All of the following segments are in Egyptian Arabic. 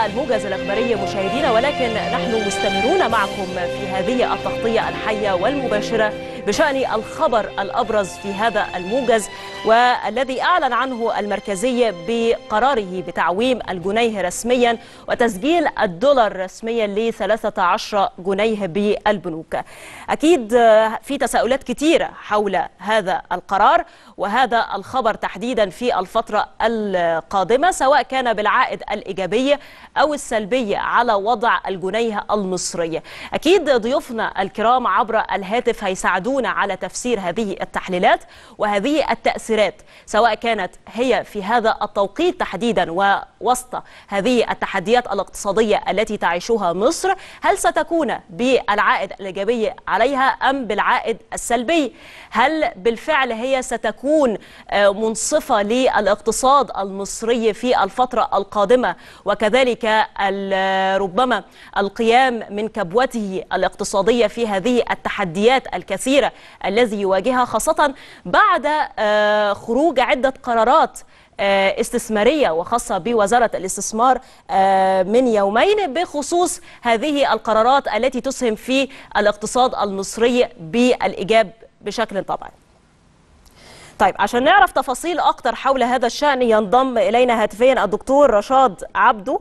الموجز الإخباري مشاهدينا ولكن نحن مستمرون معكم في هذه التغطية الحية والمباشرة بشأن الخبر الأبرز في هذا الموجز والذي أعلن عنه المركزي بقراره بتعويم الجنيه رسميا وتسجيل الدولار رسميا ل 13 جنيه بالبنوك أكيد في تساؤلات كثيرة حول هذا القرار وهذا الخبر تحديدا في الفترة القادمة سواء كان بالعائد الإيجابي أو السلبي على وضع الجنيه المصري أكيد ضيوفنا الكرام عبر الهاتف هيساعدونا على تفسير هذه التحليلات وهذه التأثيرات سواء كانت هي في هذا التوقيت تحديدا ووسط هذه التحديات الاقتصادية التي تعيشها مصر هل ستكون بالعائد الإيجابي عليها أم بالعائد السلبي هل بالفعل هي ستكون منصفة للاقتصاد المصري في الفترة القادمة وكذلك ربما القيام من كبوته الاقتصادية في هذه التحديات الكثيرة الذي يواجهها خاصة بعد خروج عدة قرارات استثمارية وخاصة بوزارة الاستثمار من يومين بخصوص هذه القرارات التي تسهم في الاقتصاد المصري بالإيجاب بشكل طبعي طيب عشان نعرف تفاصيل أكتر حول هذا الشأن ينضم إلينا هاتفيا الدكتور رشاد عبدو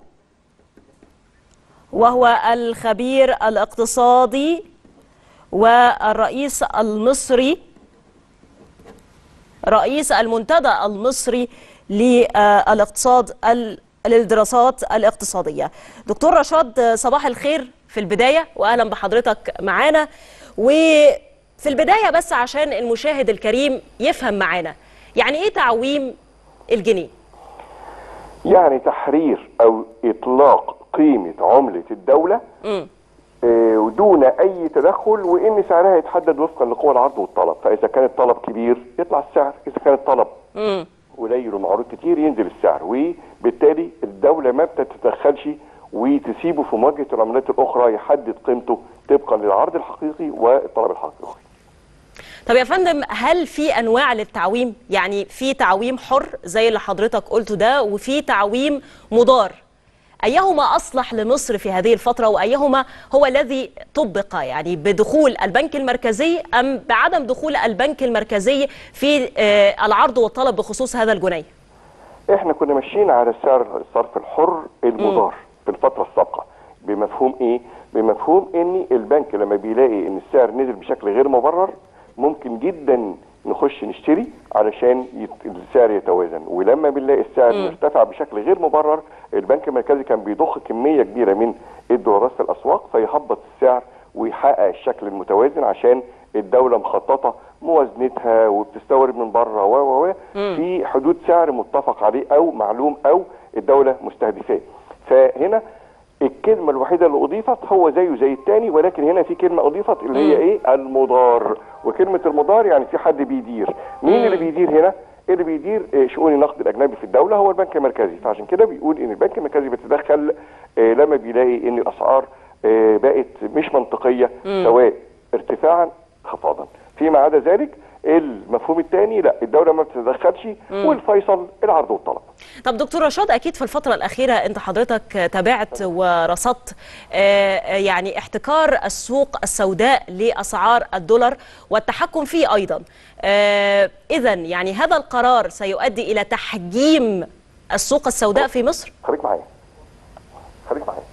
وهو الخبير الاقتصادي والرئيس المصري رئيس المنتدى المصري للاقتصاد للدراسات الاقتصادية دكتور رشاد صباح الخير في البداية وأهلا بحضرتك معانا وفي البداية بس عشان المشاهد الكريم يفهم معانا يعني إيه تعويم الجنيه؟ يعني تحرير أو إطلاق قيمة عملة الدولة مم. ودون اي تدخل وان سعرها يتحدد وفقا لقوى العرض والطلب فاذا كان الطلب كبير يطلع السعر اذا كان الطلب مم. قليل ومعروض كتير ينزل السعر وبالتالي الدوله ما بتتدخلش وتسيبه في مواجهه العملات الاخرى يحدد قيمته طبقا للعرض الحقيقي والطلب الحقيقي طب يا فندم هل في انواع للتعويم يعني في تعويم حر زي اللي حضرتك قلته ده وفي تعويم مضار أيهما أصلح لمصر في هذه الفترة وأيهما هو الذي طبق يعني بدخول البنك المركزي أم بعدم دخول البنك المركزي في العرض والطلب بخصوص هذا الجنيه احنا كنا ماشيين على سعر الصرف الحر المضار في الفترة السابقة بمفهوم ايه؟ بمفهوم ان البنك لما بيلاقي ان السعر نزل بشكل غير مبرر ممكن جدا نخش نشتري علشان يت... السعر يتوازن ولما بنلاقي السعر مرتفع بشكل غير مبرر البنك المركزي كان بيضخ كميه كبيره من الدولارات في الاسواق فيهبط السعر ويحقق الشكل المتوازن عشان الدوله مخططه موازنتها وبتستورد من بره و و في حدود سعر متفق عليه او معلوم او الدوله مستهدفاه فهنا الكلمة الوحيدة اللي أضيفت هو زيه زي التاني ولكن هنا في كلمة أضيفت اللي هي إيه؟ المضار وكلمة المضار يعني في حد بيدير مين اللي بيدير هنا؟ اللي بيدير شؤون النقد الأجنبي في الدولة هو البنك المركزي فعشان كده بيقول إن البنك المركزي بيتدخل لما بيلاقي إن الأسعار بقت مش منطقية سواء ارتفاعا خفاضا فيما عدا ذلك المفهوم الثاني لا الدوله ما بتتدخلش والفيصل العرض والطلب طب دكتور رشاد اكيد في الفتره الاخيره انت حضرتك تابعت ورصدت يعني احتكار السوق السوداء لاسعار الدولار والتحكم فيه ايضا اذا يعني هذا القرار سيؤدي الى تحجيم السوق السوداء في مصر خليك معايا خليك معايا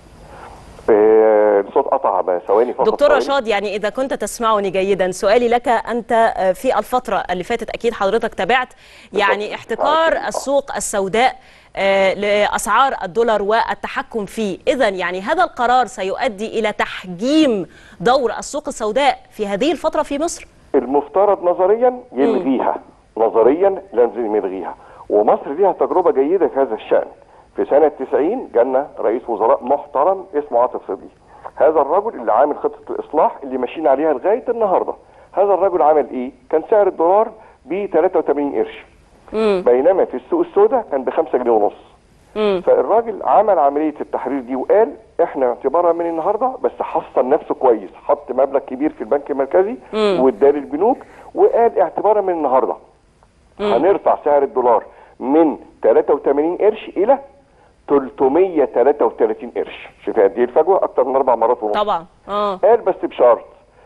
الصوت قطع ثواني فقط دكتور رشاد يعني اذا كنت تسمعني جيدا سؤالي لك انت في الفتره اللي فاتت اكيد حضرتك تابعت يعني احتكار السوق السوداء لاسعار الدولار والتحكم فيه اذا يعني هذا القرار سيؤدي الى تحجيم دور السوق السوداء في هذه الفتره في مصر المفترض نظريا يلغيها نظريا لازم يلغيها ومصر ليها تجربه جيده في هذا الشان في سنة 90 جالنا رئيس وزراء محترم اسمه عاطف صدقي هذا الرجل اللي عامل خطة الإصلاح اللي ماشيين عليها لغاية النهاردة هذا الرجل عمل إيه؟ كان سعر الدولار ب 83 قرش بينما في السوق السوداء كان ب 5 جنيه ونص فالراجل عمل عملية التحرير دي وقال احنا اعتبارا من النهارده بس حصن نفسه كويس حط مبلغ كبير في البنك المركزي واداه للبنوك وقال اعتبارا من النهارده هنرفع سعر الدولار من 83 قرش الى 333 قرش شوف قد ايه الفجوه اكتر من اربع مرات ونص طبعا اه قال بس بشرط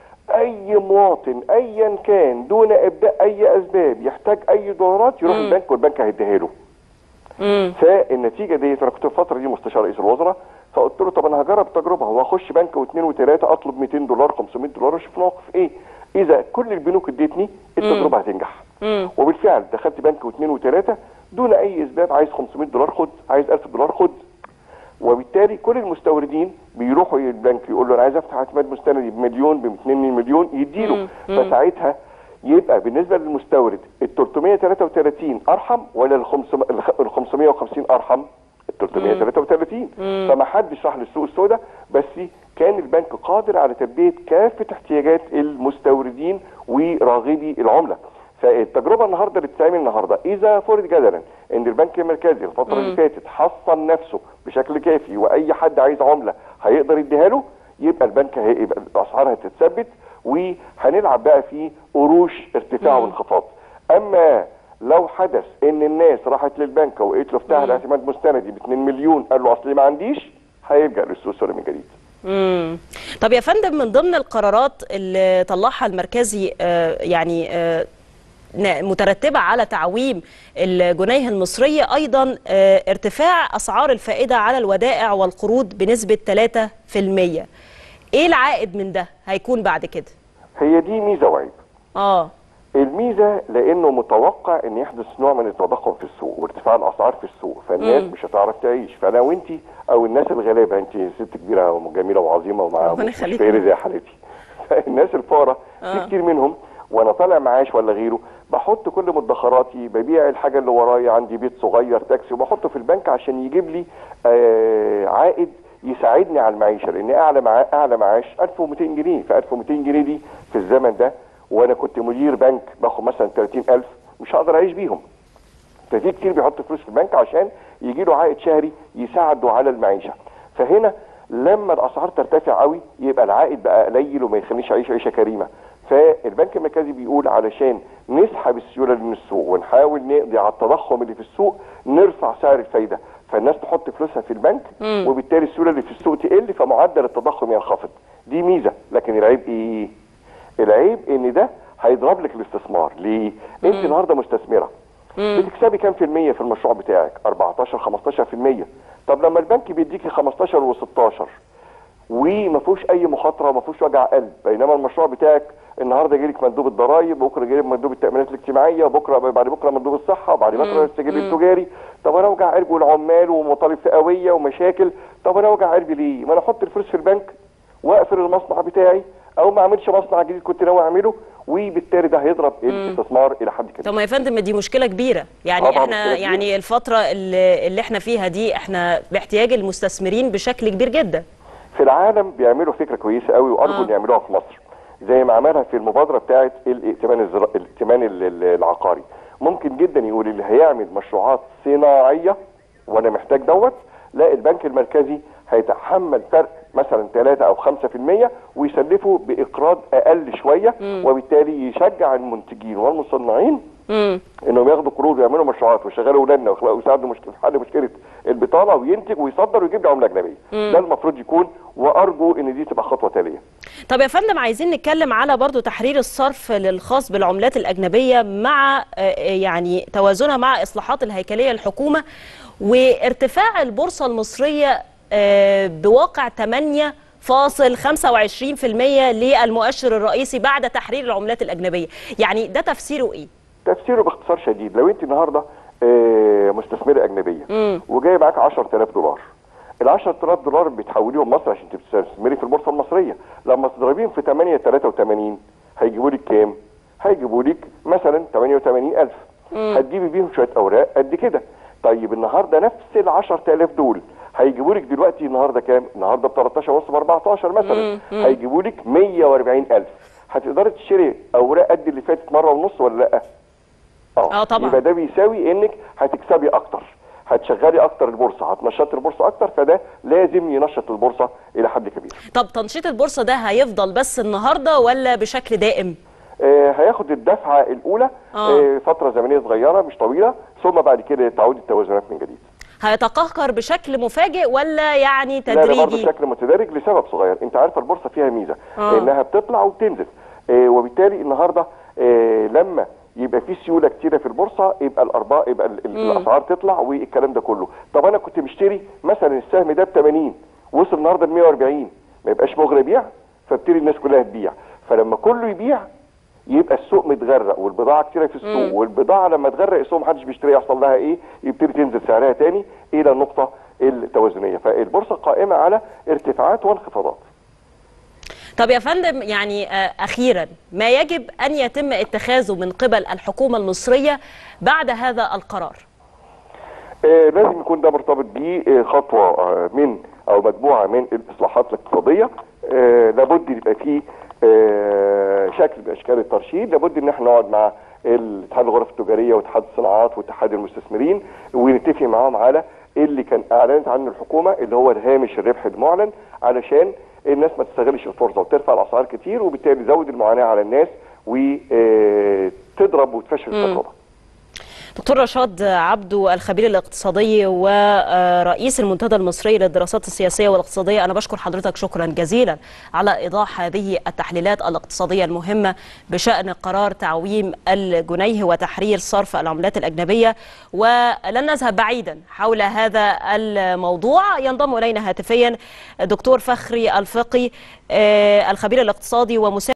اي مواطن ايا كان دون ابداء اي اسباب يحتاج اي دولارات يروح البنك والبنك هيديها له امم فالنتيجه ديت انا كنت في الفتره دي مستشار رئيس الوزراء فقلت له طب انا هجرب تجربه واخش بنك واثنين وثلاثه اطلب 200 دولار 500 دولار واشوف موقف ايه اذا كل البنوك ادتني التجربه هتنجح امم وبالفعل دخلت بنك واثنين وثلاثه دون اي اسباب عايز 500 دولار خد عايز 1000 دولار خد وبالتالي كل المستوردين بيروحوا البنك يقول له انا عايز افتح اعتماد مستندي بمليون ب 2 مليون يديله فساعتها يبقى بالنسبه للمستورد ال 333 ارحم ولا ال 500 ال 550 ارحم؟ ال 333 فما حدش راح للسوق السوداء بس كان البنك قادر على تلبيه كافه احتياجات المستوردين وراغبي العمله فالتجربه النهارده اللي بتتعمل النهارده اذا فرض جدلا ان البنك المركزي الفتره اللي فاتت حصن نفسه بشكل كافي واي حد عايز عمله هيقدر يديها له يبقى البنك هيبقى الاسعار هتتثبت وهنلعب بقى في قروش ارتفاع وانخفاض اما لو حدث ان الناس راحت للبنك وقالت له افتح لي اعتماد مستندي ب 2 مليون قال له اصلي ما عنديش هيرجع للسوق السوري من جديد امم طب يا فندم من ضمن القرارات اللي طلعها المركزي آه، يعني آه، ن- مترتبة على تعويم الجنيه المصرية أيضا آه، ارتفاع أسعار الفائدة على الودائع والقروض بنسبة 3% إيه العائد من ده هيكون بعد كده؟ هي دي ميزه وعيب آه الميزه لانه متوقع ان يحدث نوع من التضخم في السوق وارتفاع الاسعار في السوق فالناس مم. مش هتعرف تعيش فانا وانت او الناس الغلابه انت ست كبيره وجميله وعظيمه ومع ربنا مش يخليك. فقيره زي حالتي فالناس الفقراء في آه. كتير منهم وانا طالع معاش ولا غيره بحط كل مدخراتي ببيع الحاجه اللي ورايا عندي بيت صغير تاكسي وبحطه في البنك عشان يجيب لي آه عائد يساعدني على المعيشه لان اعلى مع اعلى معاش 1200 جنيه ف 1200 جنيه دي في الزمن ده وانا كنت مدير بنك باخد مثلا 30000 مش هقدر اعيش بيهم ففي كتير بيحط فلوس في البنك عشان يجي له عائد شهري يساعده على المعيشه فهنا لما الاسعار ترتفع قوي يبقى العائد بقى قليل وما يخلينيش اعيش عيشه كريمه فالبنك المركزي بيقول علشان نسحب السيوله اللي من السوق ونحاول نقضي على التضخم اللي في السوق نرفع سعر الفايده فالناس تحط فلوسها في البنك مم. وبالتالي السيوله اللي في السوق تقل فمعدل التضخم ينخفض دي ميزه لكن العيب ايه العيب ان ده هيضرب لك الاستثمار ليه انت النهارده مستثمره بتكسبي كام في المية في المشروع بتاعك 14 15 في المية طب لما البنك بيديكي 15 و16 وما فيهوش اي مخاطره وما فيهوش وجع قلب بينما المشروع بتاعك النهارده جاي لك مندوب الضرايب بكره جاي لك مندوب التامينات الاجتماعيه بكره بعد بكره مندوب الصحه وبعد بكره السجل التجاري طب انا اوجع قلبي والعمال ومطالب فئويه ومشاكل طب انا اوجع قلبي ليه؟ ما انا احط الفلوس في البنك واقفل المصنع بتاعي او ما اعملش مصنع جديد كنت ناوي اعمله وبالتالي ده هيضرب الاستثمار الى حد كبير طب ما يا فندم دي مشكلة كبيرة يعني طبعاً احنا مشكلة كبيرة. يعني الفترة اللي, اللي احنا فيها دي احنا باحتياج المستثمرين بشكل كبير جدا في العالم بيعملوا فكره كويسه قوي وارجو آه. ان يعملوها في مصر زي ما عملها في المبادره بتاعه الائتمان الزرا... الائتمان ال- ال- العقاري ممكن جدا يقول اللي هيعمل مشروعات صناعيه وانا محتاج دوت لا البنك المركزي هيتحمل فرق مثلا 3 او 5% ويسلفه باقراض اقل شويه وبالتالي يشجع المنتجين والمصنعين امم انهم ياخدوا قروض ويعملوا مشروعات ويشغلوا اولادنا ويخلقوا- ويساعدوا مشكله في حل مشكله البطاله وينتج ويصدر ويجيب لي عمله اجنبيه ده المفروض يكون وارجو ان دي تبقى خطوه تاليه طب يا فندم عايزين نتكلم على برضو تحرير الصرف للخاص بالعملات الأجنبية مع آه، يعني توازنها مع إصلاحات الهيكلية الحكومة وارتفاع البورصة المصرية آه، بواقع 8.25% للمؤشر الرئيسي بعد تحرير العملات الأجنبية يعني ده تفسيره إيه؟ تفسيره باختصار شديد لو انت النهارده آه، مستثمره اجنبيه مم. وجاي معاك 10000 دولار ال 10000 دولار بتحوليهم مصر عشان تستثمري في البورصه المصريه لما تضربيهم في 8 83 هيجيبوا لك كام؟ هيجيبوا لك مثلا 88000 هتجيبي بيهم شويه اوراق قد كده طيب النهارده نفس ال 10000 دول هيجيبوا لك دلوقتي النهارده كام؟ النهارده ب 13 ونص ب 14 مثلا هيجيبوا لك 140000 هتقدري تشتري اوراق قد اللي فاتت مره ونص ولا لا؟ آه طبعاً. يبقى ده بيساوي انك هتكسبي اكتر هتشغلي اكتر البورصه هتنشطي البورصه اكتر فده لازم ينشط البورصه الى حد كبير طب تنشيط البورصة ده هيفضل بس النهاردة ولا بشكل دائم؟ آه هياخد الدفعه الاولى آه. آه فتره زمنيه صغيره مش طويله ثم بعد كده تعود التوازنات من جديد هيتقهقر بشكل مفاجئ ولا يعني لا ده برضه تدريجي بشكل متدرج لسبب صغير انت عارفه البورصه فيها ميزه آه. انها بتطلع وبتنزل آه وبالتالي النهارده آه لما يبقى في سيوله كتيره في البورصه يبقى الارباح يبقى ال- ال- الاسعار تطلع والكلام ده كله طب انا كنت مشتري مثلا السهم ده ب 80 وصل النهارده ب 140 ما يبقاش مغري بيع فابتدي الناس كلها تبيع فلما كله يبيع يبقى السوق متغرق والبضاعه كتيره في السوق والبضاعه لما تغرق السوق محدش بيشتريها يحصل لها ايه يبتدي تنزل سعرها تاني الى النقطه التوازنيه فالبورصه قائمه على ارتفاعات وانخفاضات طب يا فندم يعني آه، اخيرا ما يجب ان يتم اتخاذه من قبل الحكومه المصريه بعد هذا القرار آه، لازم يكون ده مرتبط بخطوه آه، من او مجموعه من الاصلاحات الاقتصاديه آه، لابد يبقى فيه آه، شكل من اشكال الترشيد لابد ان احنا نقعد مع الاتحاد الغرف التجاريه واتحاد الصناعات واتحاد المستثمرين ونتفق معاهم على اللي كان اعلنت عنه الحكومه اللي هو الهامش الربح المعلن علشان الناس ما تستغلش الفرصه وترفع الاسعار كتير وبالتالي تزود المعاناه على الناس وتضرب وتفشل التجربه دكتور رشاد عبدو الخبير الاقتصادي ورئيس المنتدى المصري للدراسات السياسيه والاقتصاديه انا بشكر حضرتك شكرا جزيلا على ايضاح هذه التحليلات الاقتصاديه المهمه بشان قرار تعويم الجنيه وتحرير صرف العملات الاجنبيه ولن نذهب بعيدا حول هذا الموضوع ينضم الينا هاتفيا دكتور فخري الفقي آه، الخبير الاقتصادي ومساعد